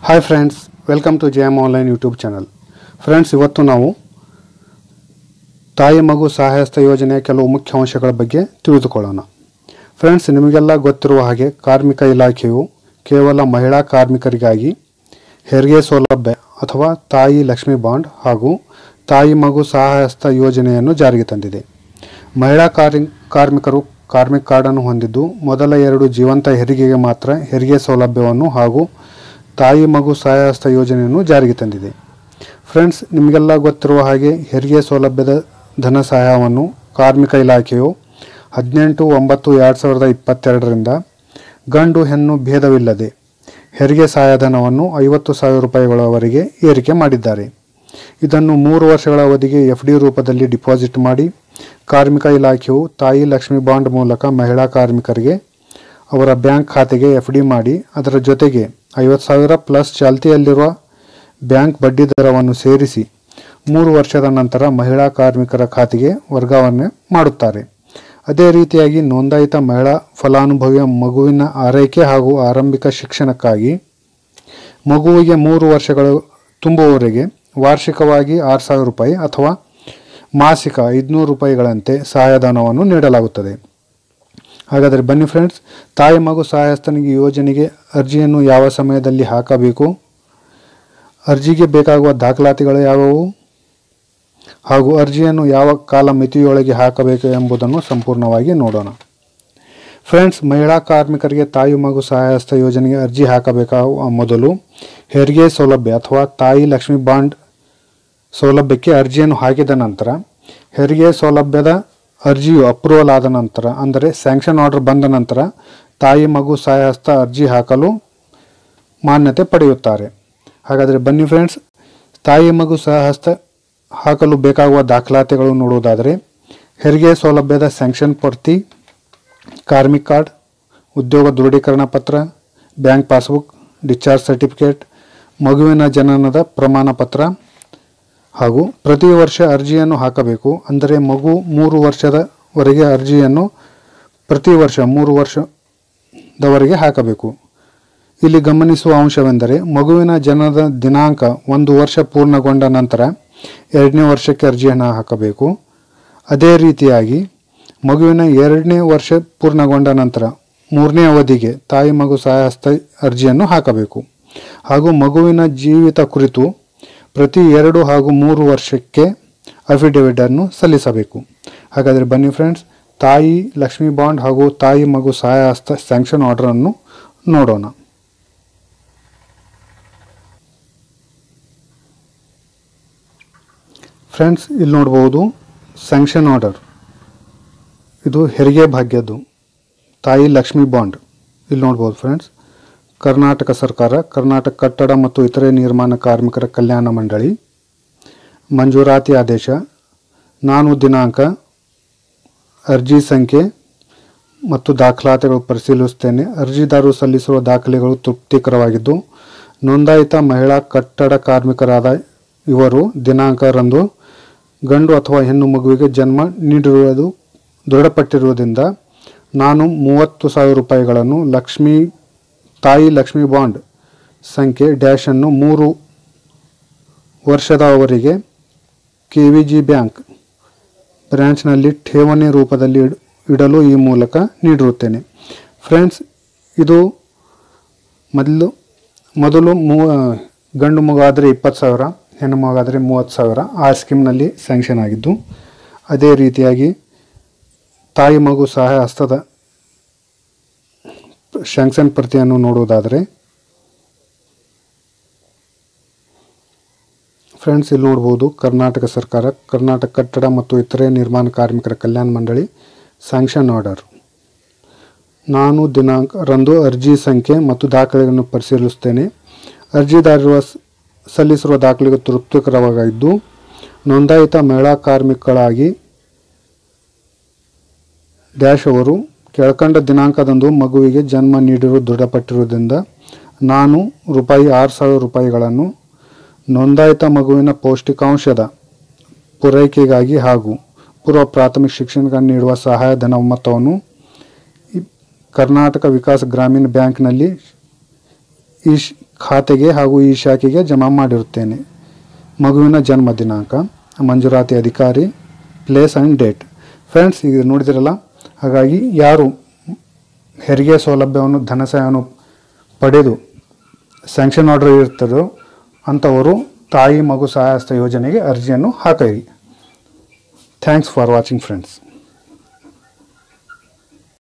hi friends welcome to J M online YouTube channel friends ಇವತ್ತು ನಾವು ತಾಯಿ ಮಗು ಸಹಾಯಸ್ತ ಯೋಜನೆಯ ಕೆಲವು ಮುಖ್ಯ ಅಂಶಗಳ ಬಗ್ಗೆ ತಿಳಿದುಕೊಳ್ಳೋಣ ಫ್ರೆಂಡ್ಸ್ ನಿಮಗೆಲ್ಲ ಗೊತ್ತಿರುವ ಹಾಗೆ ಕಾರ್ಮಿಕ ಇಲಾಖೆಯು ಕೇವಲ ಮಹಿಳಾ ಕಾರ್ಮಿಕರಿಗಾಗಿ ಹೆರಿಗೆ ಸೌಲಭ್ಯ ಅಥವಾ ತಾಯಿ ಲಕ್ಷ್ಮಿ ಬಾಂಡ್ ಹಾಗೂ ತಾಯಿ ಮಗು ಸಹಾಯಸ್ತ ಯೋಜನೆಯನ್ನು ಜಾರಿಗೆ ತಂದಿದೆ ಮಹಿಳಾ ಕಾರ್ಯ ಕಾರ್ಮಿಕರು ಕಾರ್ಮಿಕ ಕಾರ್ಡನ್ನು ಹೊಂದಿದ್ದು ಮೊದಲ ಎರಡು ಜೀವಂತ ಹೆರಿಗೆಗೆ ಮಾತ್ರ ಹೆರಿಗೆ ಸೌಲಭ್ಯವನ್ನು ಹಾಗೂ ತಾಯಿ ಮಗು ಸಹಾಯಹಸ್ತ ಯೋಜನೆಯನ್ನು ಜಾರಿಗೆ ತಂದಿದೆ ಫ್ರೆಂಡ್ಸ್ ನಿಮಗೆಲ್ಲ ಗೊತ್ತಿರುವ ಹಾಗೆ ಹೆರಿಗೆ ಸೌಲಭ್ಯದ ಧನ ಸಹಾಯವನ್ನು ಕಾರ್ಮಿಕ ಇಲಾಖೆಯು ಹದಿನೆಂಟು ಒಂಬತ್ತು ಎರಡು ಸಾವಿರದ ಇಪ್ಪತ್ತೆರಡರಿಂದ ಗಂಡು ಹೆಣ್ಣು ಭೇದವಿಲ್ಲದೆ ಹೆರಿಗೆ ಸಹಾಯಧನವನ್ನು ಐವತ್ತು ಸಾವಿರ ರೂಪಾಯಿಗಳವರೆಗೆ ಏರಿಕೆ ಮಾಡಿದ್ದಾರೆ ಇದನ್ನು ಮೂರು ವರ್ಷಗಳ ಅವಧಿಗೆ ಎಫ್ ಡಿ ರೂಪದಲ್ಲಿ ಡಿಪಾಸಿಟ್ ಮಾಡಿ ಕಾರ್ಮಿಕ ಇಲಾಖೆಯು ತಾಯಿ ಲಕ್ಷ್ಮಿ ಬಾಂಡ್ ಮೂಲಕ ಮಹಿಳಾ ಕಾರ್ಮಿಕರಿಗೆ ಅವರ ಬ್ಯಾಂಕ್ ಖಾತೆಗೆ ಎಫ್ ಡಿ ಮಾಡಿ ಅದರ ಜೊತೆಗೆ ಐವತ್ತು ಸಾವಿರ ಪ್ಲಸ್ ಚಾಲ್ತಿಯಲ್ಲಿರುವ ಬ್ಯಾಂಕ್ ಬಡ್ಡಿ ದರವನ್ನು ಸೇರಿಸಿ ಮೂರು ವರ್ಷದ ನಂತರ ಮಹಿಳಾ ಕಾರ್ಮಿಕರ ಖಾತೆಗೆ ವರ್ಗಾವಣೆ ಮಾಡುತ್ತಾರೆ ಅದೇ ರೀತಿಯಾಗಿ ನೋಂದಾಯಿತ ಮಹಿಳಾ ಫಲಾನುಭವಿಯ ಮಗುವಿನ ಆರೈಕೆ ಹಾಗೂ ಆರಂಭಿಕ ಶಿಕ್ಷಣಕ್ಕಾಗಿ ಮಗುವಿಗೆ ಮೂರು ವರ್ಷಗಳು ತುಂಬುವವರೆಗೆ ವಾರ್ಷಿಕವಾಗಿ ಆರು ಸಾವಿರ ರೂಪಾಯಿ ಅಥವಾ ಮಾಸಿಕ ಐದುನೂರು ರೂಪಾಯಿಗಳಂತೆ ಸಹಾಯಧನವನ್ನು ನೀಡಲಾಗುತ್ತದೆ ಹಾಗಾದರೆ ಬನ್ನಿ ಫ್ರೆಂಡ್ಸ್ ತಾಯಿ ಮಗು ಸಹಾಯಸ್ಥನಿಗೆ ಯೋಜನೆಗೆ ಅರ್ಜಿಯನ್ನು ಯಾವ ಸಮಯದಲ್ಲಿ ಹಾಕಬೇಕು ಅರ್ಜಿಗೆ ಬೇಕಾಗುವ ದಾಖಲಾತಿಗಳು ಯಾವುವು ಹಾಗೂ ಅರ್ಜಿಯನ್ನು ಯಾವ ಕಾಲ ಮಿತಿಯೊಳಗೆ ಹಾಕಬೇಕು ಎಂಬುದನ್ನು ಸಂಪೂರ್ಣವಾಗಿ ನೋಡೋಣ ಫ್ರೆಂಡ್ಸ್ ಮಹಿಳಾ ಕಾರ್ಮಿಕರಿಗೆ ತಾಯಿ ಮಗು ಸಹಾಯಹಸ್ತ ಯೋಜನೆಗೆ ಅರ್ಜಿ ಹಾಕಬೇಕಾಗುವ ಮೊದಲು ಹೆರಿಗೆ ಸೌಲಭ್ಯ ಅಥವಾ ತಾಯಿ ಲಕ್ಷ್ಮಿ ಬಾಂಡ್ ಸೌಲಭ್ಯಕ್ಕೆ ಅರ್ಜಿಯನ್ನು ಹಾಕಿದ ನಂತರ ಹೆರಿಗೆ ಸೌಲಭ್ಯದ ಅರ್ಜಿಯು ಅಪ್ರೂವಲ್ ಆದ ನಂತರ ಅಂದರೆ ಸ್ಯಾಂಕ್ಷನ್ ಆರ್ಡರ್ ಬಂದ ನಂತರ ತಾಯಿ ಮಗು ಸಹಾಯಹಸ್ತ ಅರ್ಜಿ ಹಾಕಲು ಮಾನ್ಯತೆ ಪಡೆಯುತ್ತಾರೆ ಹಾಗಾದರೆ ಬನ್ನಿ ಫ್ರೆಂಡ್ಸ್ ತಾಯಿ ಮಗು ಸಹಸ್ತ ಹಾಕಲು ಬೇಕಾಗುವ ದಾಖಲಾತಿಗಳು ನೋಡುವುದಾದರೆ ಹೆರಿಗೆ ಸೌಲಭ್ಯದ ಸ್ಯಾಂಕ್ಷನ್ ಪರ್ತಿ ಕಾರ್ಮಿಕ್ ಕಾರ್ಡ್ ಉದ್ಯೋಗ ದೃಢೀಕರಣ ಪತ್ರ ಬ್ಯಾಂಕ್ ಪಾಸ್ಬುಕ್ ಡಿಸ್ಚಾರ್ಜ್ ಸರ್ಟಿಫಿಕೇಟ್ ಮಗುವಿನ ಜನನದ ಪ್ರಮಾಣ ಪತ್ರ ಹಾಗೂ ಪ್ರತಿ ವರ್ಷ ಅರ್ಜಿಯನ್ನು ಹಾಕಬೇಕು ಅಂದರೆ ಮಗು ಮೂರು ವರ್ಷದವರೆಗೆ ಅರ್ಜಿಯನ್ನು ಪ್ರತಿ ವರ್ಷ ಮೂರು ವರ್ಷದವರೆಗೆ ಹಾಕಬೇಕು ಇಲ್ಲಿ ಗಮನಿಸುವ ಅಂಶವೆಂದರೆ ಮಗುವಿನ ಜನನದ ದಿನಾಂಕ ಒಂದು ವರ್ಷ ಪೂರ್ಣಗೊಂಡ ನಂತರ ಎರಡನೇ ವರ್ಷಕ್ಕೆ ಅರ್ಜಿಯನ್ನು ಹಾಕಬೇಕು ಅದೇ ರೀತಿಯಾಗಿ ಮಗುವಿನ ಎರಡನೇ ವರ್ಷ ಪೂರ್ಣಗೊಂಡ ನಂತರ ಮೂರನೇ ಅವಧಿಗೆ ತಾಯಿ ಮಗು ಸಹಾಯಹಸ್ತ ಅರ್ಜಿಯನ್ನು ಹಾಕಬೇಕು ಹಾಗೂ ಮಗುವಿನ ಜೀವಿತ ಕುರಿತು ಪ್ರತಿ ಎರಡು ಹಾಗೂ ಮೂರು ವರ್ಷಕ್ಕೆ ಅಫಿಡವಿಟ್ ಅನ್ನು ಸಲ್ಲಿಸಬೇಕು ಹಾಗಾದರೆ ಬನ್ನಿ ಫ್ರೆಂಡ್ಸ್ ತಾಯಿ ಲಕ್ಷ್ಮಿ ಬಾಂಡ್ ಹಾಗೂ ತಾಯಿ ಮಗು ಸಹಾಯಹಸ್ತ ಸ್ಯಾಂಕ್ಷನ್ ಆರ್ಡರ್ ಅನ್ನು ನೋಡೋಣ ಫ್ರೆಂಡ್ಸ್ ಇಲ್ಲಿ ನೋಡ್ಬೋದು ಸ್ಯಾಂಕ್ಷನ್ ಆರ್ಡರ್ ಇದು ಹೆರಿಗೆ ಭಾಗ್ಯದ್ದು ತಾಯಿ ಲಕ್ಷ್ಮಿ ಬಾಂಡ್ ಇಲ್ಲಿ ನೋಡ್ಬೋದು ಫ್ರೆಂಡ್ಸ್ ಕರ್ನಾಟಕ ಸರ್ಕಾರ ಕರ್ನಾಟಕ ಕಟ್ಟಡ ಮತ್ತು ಇತರೆ ನಿರ್ಮಾಣ ಕಾರ್ಮಿಕರ ಕಲ್ಯಾಣ ಮಂಡಳಿ ಮಂಜೂರಾತಿ ಆದೇಶ ನಾನು ದಿನಾಂಕ ಅರ್ಜಿ ಸಂಖ್ಯೆ ಮತ್ತು ದಾಖಲಾತಿಗಳು ಪರಿಶೀಲಿಸುತ್ತೇನೆ ಅರ್ಜಿದಾರರು ಸಲ್ಲಿಸುವ ದಾಖಲೆಗಳು ತೃಪ್ತಿಕರವಾಗಿದ್ದು ನೋಂದಾಯಿತ ಮಹಿಳಾ ಕಟ್ಟಡ ಕಾರ್ಮಿಕರಾದ ಇವರು ದಿನಾಂಕರಂದು ಗಂಡು ಅಥವಾ ಹೆಣ್ಣು ಮಗುವಿಗೆ ಜನ್ಮ ನೀಡಿರುವುದು ದೃಢಪಟ್ಟಿರುವುದರಿಂದ ನಾನು ಮೂವತ್ತು ಸಾವಿರ ರೂಪಾಯಿಗಳನ್ನು ಲಕ್ಷ್ಮೀ ತಾಯಿ ಲಕ್ಷ್ಮಿ ಬಾಂಡ್ ಸಂಖ್ಯೆ ಡ್ಯಾಶನ್ನು ಮೂರು ವರ್ಷದವರೆಗೆ ಕೆ ವಿ ಜಿ ಬ್ಯಾಂಕ್ ಬ್ರ್ಯಾಂಚ್ನಲ್ಲಿ ಠೇವಣಿ ರೂಪದಲ್ಲಿ ಇಡ್- ಇಡಲು ಈ ಮೂಲಕ ನೀಡಿರುತ್ತೇನೆ ಫ್ರೆಂಡ್ಸ್ ಇದು ಮೊದಲು ಮೊದಲು ಮೂ ಗಂಡು ಮಗು ಆದರೆ ಇಪ್ಪತ್ತು ಸಾವಿರ ಹೆಣ್ಣು ಮಗು ಆದರೆ ಮೂವತ್ತು ಸಾವಿರ ಆ ಸ್ಕೀಮ್ನಲ್ಲಿ ಸ್ಯಾಂಕ್ಷನ್ ಆಗಿದ್ದು ಅದೇ ರೀತಿಯಾಗಿ ತಾಯಿ ಮಗು ಸಹಾಯ ಹಸ್ತದ ಶಾಂಕ್ಷನ್ ಪ್ರತಿಯನ್ನು ನೋಡುವುದಾದರೆ ಫ್ರೆಂಡ್ಸ್ ಇಲ್ಲಿ ನೋಡ್ಬೋದು ಕರ್ನಾಟಕ ಸರ್ಕಾರ ಕರ್ನಾಟಕ ಕಟ್ಟಡ ಮತ್ತು ಇತರೆ ನಿರ್ಮಾಣ ಕಾರ್ಮಿಕರ ಕಲ್ಯಾಣ ಮಂಡಳಿ ಸ್ಯಾಂಕ್ಷನ್ ಆರ್ಡರ್ ನಾನು ದಿನಾಂಕ ರಂದು ಅರ್ಜಿ ಸಂಖ್ಯೆ ಮತ್ತು ದಾಖಲೆಗಳನ್ನು ಪರಿಶೀಲಿಸುತ್ತೇನೆ ಅರ್ಜಿದಾರರು ಸ- ಸಲ್ಲಿಸಿರುವ ದಾಖಲೆಗಳು ತೃಪ್ತಿಕರವಾಗಿದ್ದು ನೋಂದಾಯಿತ ಮಹಿಳಾ ಕಾರ್ಮಿಕಳಾಗಿ ಡ್ಯಾಶ್ ಅವರು ಕೆಳಕಂಡ ದಿನಾಂಕದಂದು ಮಗುವಿಗೆ ಜನ್ಮ ನೀಡಿರುವ ದೃಢಪಟ್ಟಿರುವುದರಿಂದ ನಾನು ರೂಪಾಯಿ ಆರು ಸಾವಿರ ರೂಪಾಯಿಗಳನ್ನು ನೋಂದಾಯಿತ ಮಗುವಿನ ಪೌಷ್ಟಿಕಾಂಶದ ಪೂರೈಕೆಗಾಗಿ ಹಾಗೂ ಪೂರ್ವ ಪ್ರಾಥಮಿಕ ಶಿಕ್ಷಣಕ್ಕೆ ನೀಡುವ ಸಹಾಯಧನ ಮೊತ್ತವನ್ನು ಈ ಕರ್ನಾಟಕ ವಿಕಾಸ ಗ್ರಾಮೀಣ ಬ್ಯಾಂಕ್ನಲ್ಲಿ ಈ ಶ್- ಖಾತೆಗೆ ಹಾಗೂ ಈ ಶಾಖೆಗೆ ಜಮಾ ಮಾಡಿರುತ್ತೇನೆ ಮಗುವಿನ ಜನ್ಮ ದಿನಾಂಕ ಮಂಜೂರಾತಿ ಅಧಿಕಾರಿ ಪ್ಲೇಸ್ ಆ್ಯಂಡ್ ಡೇಟ್ ಫ್ರೆಂಡ್ಸ್ ಈಗ ನೋಡಿದಿರಲ್ಲ ಹಾಗಾಗಿ ಯಾರು ಹೆರಿಗೆ ಸೌಲಭ್ಯವನ್ನು ಧನ ಸಹಾಯವನ್ನು ಪಡೆದು ಸ್ಯಾಂಕ್ಷನ್ ಆರ್ಡರ್ ಇರ್ತದೋ ಅಂಥವರು ತಾಯಿ ಮಗು ಸಹಾಯಸ್ತ ಯೋಜನೆಗೆ ಅರ್ಜಿಯನ್ನು ಹಾಕಿರಿ ಥ್ಯಾಂಕ್ಸ್ ಫಾರ್ ವಾಚಿಂಗ್ ಫ್ರೆಂಡ್ಸ್